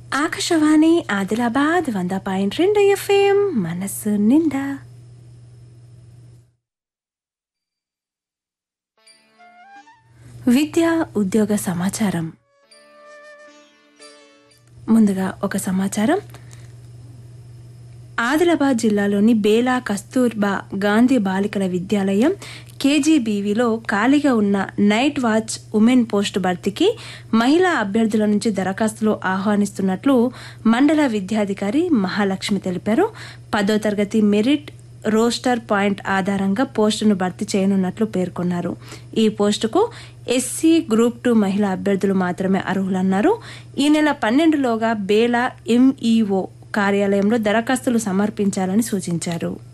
ఆకాశవాణి ఆదిలాబాద్ వంద పాయింట్ రెండు ఎఫ్ఎం మనస్సు నిండా విద్య ఉద్యోగ సమాచారం ముందుగా ఒక సమాచారం ఆదిలాబాద్ జిల్లాలోని బేలా కస్తూర్బా గాంధీ బాలికల విద్యాలయం కేజీబీవీలో ఖాళీగా ఉన్న నైట్ వాచ్ ఉమెన్ పోస్టు భర్తీకి మహిళా అభ్యర్థుల నుంచి దరఖాస్తులు ఆహ్వానిస్తున్నట్లు మండల విద్యాధికారి మహాలక్ష్మి తెలిపారు పదో తరగతి మెరిట్ రోస్టర్ పాయింట్ ఆధారంగా పోస్టును భర్తీ చేయనున్నట్లు పేర్కొన్నారు ఈ పోస్టుకు ఎస్సీ గ్రూప్ టూ మహిళా అభ్యర్థులు మాత్రమే అర్హులన్నారు ఈ నెల పన్నెండులోగా బేలా ఎంఈఓ కార్యాలయంలో దరఖాస్తులు సమర్పించాలని సూచించారు